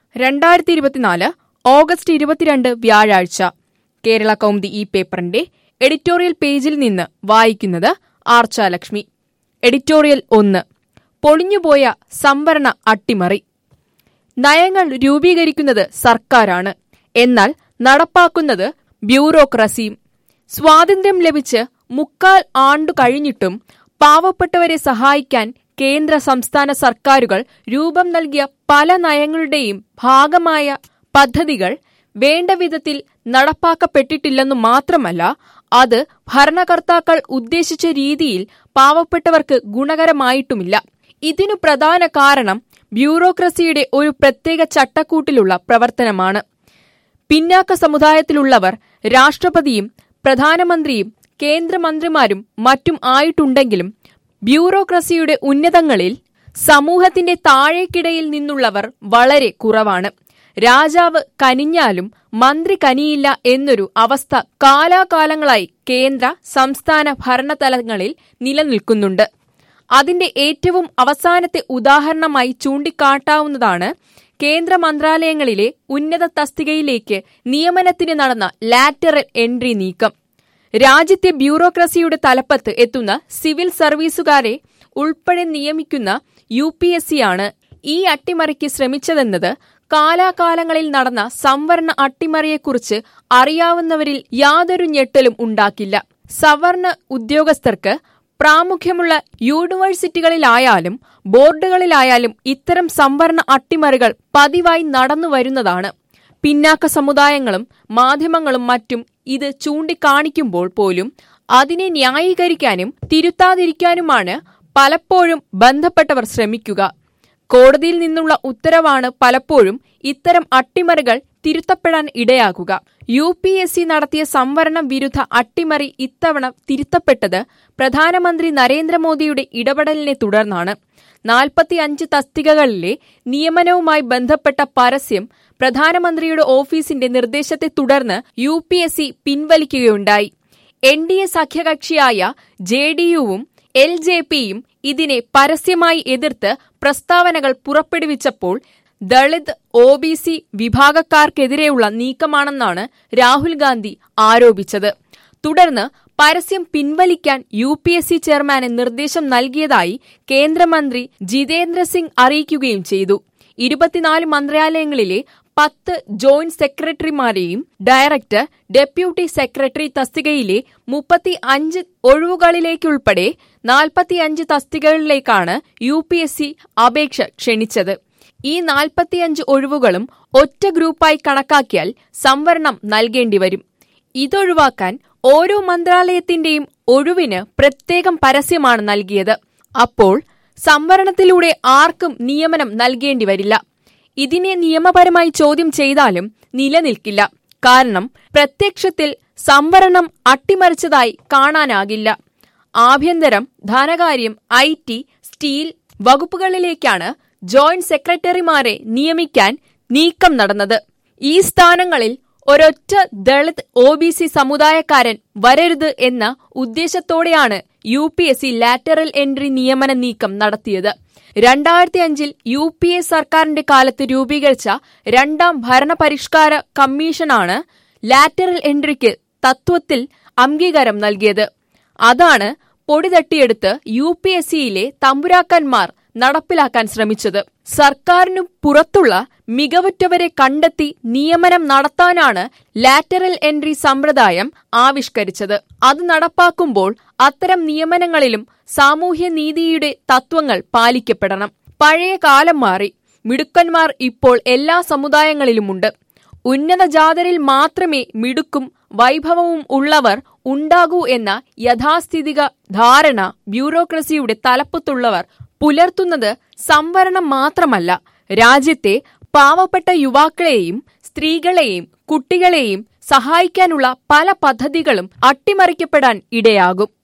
രണ്ടായിരത്തി ഇരുപത്തിനാല് ഓഗസ്റ്റ് ഇരുപത്തിരണ്ട് വ്യാഴാഴ്ച കേരള കൗമുദി ഈ പേപ്പറിന്റെ എഡിറ്റോറിയൽ പേജിൽ നിന്ന് വായിക്കുന്നത് ആർച്ചാലക്ഷ്മി എഡിറ്റോറിയൽ ഒന്ന് പൊളിഞ്ഞുപോയ സംവരണ അട്ടിമറി നയങ്ങൾ രൂപീകരിക്കുന്നത് സർക്കാരാണ് എന്നാൽ നടപ്പാക്കുന്നത് ബ്യൂറോക്രസിയും സ്വാതന്ത്ര്യം ലഭിച്ച് മുക്കാൽ ആണ്ടു കഴിഞ്ഞിട്ടും പാവപ്പെട്ടവരെ സഹായിക്കാൻ കേന്ദ്ര സംസ്ഥാന സർക്കാരുകൾ രൂപം നൽകിയ പല നയങ്ങളുടെയും ഭാഗമായ പദ്ധതികൾ വേണ്ട വിധത്തിൽ നടപ്പാക്കപ്പെട്ടിട്ടില്ലെന്നു മാത്രമല്ല അത് ഭരണകർത്താക്കൾ ഉദ്ദേശിച്ച രീതിയിൽ പാവപ്പെട്ടവർക്ക് ഗുണകരമായിട്ടുമില്ല ഇതിനു പ്രധാന കാരണം ബ്യൂറോക്രസിയുടെ ഒരു പ്രത്യേക ചട്ടക്കൂട്ടിലുള്ള പ്രവർത്തനമാണ് പിന്നാക്ക സമുദായത്തിലുള്ളവർ രാഷ്ട്രപതിയും പ്രധാനമന്ത്രിയും കേന്ദ്രമന്ത്രിമാരും മറ്റും ആയിട്ടുണ്ടെങ്കിലും ബ്യൂറോക്രസിയുടെ ഉന്നതങ്ങളിൽ സമൂഹത്തിന്റെ താഴേക്കിടയിൽ നിന്നുള്ളവർ വളരെ കുറവാണ് രാജാവ് കനിഞ്ഞാലും മന്ത്രി കനിയില്ല എന്നൊരു അവസ്ഥ കാലാകാലങ്ങളായി കേന്ദ്ര സംസ്ഥാന ഭരണതലങ്ങളിൽ നിലനിൽക്കുന്നുണ്ട് അതിന്റെ ഏറ്റവും അവസാനത്തെ ഉദാഹരണമായി ചൂണ്ടിക്കാട്ടാവുന്നതാണ് കേന്ദ്ര മന്ത്രാലയങ്ങളിലെ ഉന്നത തസ്തികയിലേക്ക് നിയമനത്തിന് നടന്ന ലാറ്ററൽ എൻട്രി നീക്കം രാജ്യത്തെ ബ്യൂറോക്രസിയുടെ തലപ്പത്ത് എത്തുന്ന സിവിൽ സർവീസുകാരെ ഉൾപ്പെടെ നിയമിക്കുന്ന യു പി എസ് സിയാണ് ഈ അട്ടിമറിക്ക് ശ്രമിച്ചതെന്നത് കാലാകാലങ്ങളിൽ നടന്ന സംവരണ അട്ടിമറിയെക്കുറിച്ച് അറിയാവുന്നവരിൽ യാതൊരു ഞെട്ടലും ഉണ്ടാക്കില്ല സവർണ ഉദ്യോഗസ്ഥർക്ക് പ്രാമുഖ്യമുള്ള യൂണിവേഴ്സിറ്റികളിലായാലും ബോർഡുകളിലായാലും ഇത്തരം സംവരണ അട്ടിമറികൾ പതിവായി നടന്നു വരുന്നതാണ് പിന്നാക്ക സമുദായങ്ങളും മാധ്യമങ്ങളും മറ്റും ഇത് ചൂണ്ടിക്കാണിക്കുമ്പോൾ പോലും അതിനെ ന്യായീകരിക്കാനും തിരുത്താതിരിക്കാനുമാണ് പലപ്പോഴും ബന്ധപ്പെട്ടവർ ശ്രമിക്കുക കോടതിയിൽ നിന്നുള്ള ഉത്തരവാണ് പലപ്പോഴും ഇത്തരം അട്ടിമറികൾ തിരുത്തപ്പെടാൻ ഇടയാകുക യു പി എസ് സി നടത്തിയ സംവരണ വിരുദ്ധ അട്ടിമറി ഇത്തവണ തിരുത്തപ്പെട്ടത് പ്രധാനമന്ത്രി നരേന്ദ്രമോദിയുടെ ഇടപെടലിനെ തുടർന്നാണ് നാൽപ്പത്തിയഞ്ച് തസ്തികകളിലെ നിയമനവുമായി ബന്ധപ്പെട്ട പരസ്യം പ്രധാനമന്ത്രിയുടെ ഓഫീസിന്റെ നിർദ്ദേശത്തെ തുടർന്ന് യു പി എസ് സി പിൻവലിക്കുകയുണ്ടായി എൻ ഡി എ സഖ്യകക്ഷിയായ ജെ ഡി യുവും എൽ ജെ പിയും ഇതിനെ പരസ്യമായി എതിർത്ത് പ്രസ്താവനകൾ പുറപ്പെടുവിച്ചപ്പോൾ ദളിത് ഒ ബി സി വിഭാഗക്കാർക്കെതിരെയുള്ള നീക്കമാണെന്നാണ് രാഹുൽ ഗാന്ധി ആരോപിച്ചത് തുടർന്ന് പരസ്യം പിൻവലിക്കാൻ യു പി എസ് സി ചെയർമാന് നിർദ്ദേശം നൽകിയതായി കേന്ദ്രമന്ത്രി ജിതേന്ദ്ര സിംഗ് അറിയിക്കുകയും ചെയ്തു ഇരുപത്തിനാല് മന്ത്രാലയങ്ങളിലെ പത്ത് ജോയിന്റ് സെക്രട്ടറിമാരെയും ഡയറക്ടർ ഡെപ്യൂട്ടി സെക്രട്ടറി തസ്തികയിലെ മുപ്പത്തി അഞ്ച് ഒഴിവുകളിലേക്കുൾപ്പെടെ നാൽപ്പത്തിയഞ്ച് തസ്തികകളിലേക്കാണ് യു പി എസ് സി അപേക്ഷ ക്ഷണിച്ചത് ഈ നാൽപ്പത്തിയഞ്ച് ഒഴിവുകളും ഒറ്റ ഗ്രൂപ്പായി കണക്കാക്കിയാൽ സംവരണം നൽകേണ്ടി വരും ഇതൊഴിവാക്കാൻ ഓരോ മന്ത്രാലയത്തിന്റെയും ഒഴിവിന് പ്രത്യേകം പരസ്യമാണ് നൽകിയത് അപ്പോൾ സംവരണത്തിലൂടെ ആർക്കും നിയമനം നൽകേണ്ടി വരില്ല ഇതിനെ നിയമപരമായി ചോദ്യം ചെയ്താലും നിലനിൽക്കില്ല കാരണം പ്രത്യക്ഷത്തിൽ സംവരണം അട്ടിമറിച്ചതായി കാണാനാകില്ല ആഭ്യന്തരം ധനകാര്യം ഐ ടി സ്റ്റീൽ വകുപ്പുകളിലേക്കാണ് ജോയിന്റ് സെക്രട്ടറിമാരെ നിയമിക്കാൻ നീക്കം നടന്നത് ഈ സ്ഥാനങ്ങളിൽ ഒരൊറ്റ ദളിത് ഒ ബി സി സമുദായക്കാരൻ വരരുത് എന്ന ഉദ്ദേശത്തോടെയാണ് U P S C lateral entry നിയമന നീക്കം നടത്തിയത് രണ്ടായിരത്തി അഞ്ചിൽ യു പി എ സർക്കാരിന്റെ കാലത്ത് രൂപീകരിച്ച രണ്ടാം ഭരണപരിഷ്കാര കമ്മീഷനാണ് ലാറ്ററൽ എൻട്രിക്ക് തത്വത്തിൽ അംഗീകാരം നൽകിയത് അതാണ് പൊടി തട്ടിയെടുത്ത് യു പി എസ് സിയിലെ തമ്പുരാക്കന്മാർ നടപ്പിലാക്കാൻ ശ്രമിച്ചത് സർക്കാരിനു പുറത്തുള്ള മികവുറ്റവരെ കണ്ടെത്തി നിയമനം നടത്താനാണ് ലാറ്ററൽ എൻട്രി സമ്പ്രദായം ആവിഷ്കരിച്ചത് അത് നടപ്പാക്കുമ്പോൾ അത്തരം നിയമനങ്ങളിലും സാമൂഹ്യനീതിയുടെ തത്വങ്ങൾ പാലിക്കപ്പെടണം പഴയ കാലം മാറി മിടുക്കന്മാർ ഇപ്പോൾ എല്ലാ സമുദായങ്ങളിലുമുണ്ട് ഉന്നത ജാതരിൽ മാത്രമേ മിടുക്കും വൈഭവവും ഉള്ളവർ ഉണ്ടാകൂ എന്ന യഥാസ്ഥിതിക ധാരണ ബ്യൂറോക്രസിയുടെ തലപ്പത്തുള്ളവർ പുലർത്തുന്നത് സംവരണം മാത്രമല്ല രാജ്യത്തെ പാവപ്പെട്ട യുവാക്കളെയും സ്ത്രീകളെയും കുട്ടികളെയും സഹായിക്കാനുള്ള പല പദ്ധതികളും അട്ടിമറിക്കപ്പെടാൻ ഇടയാകും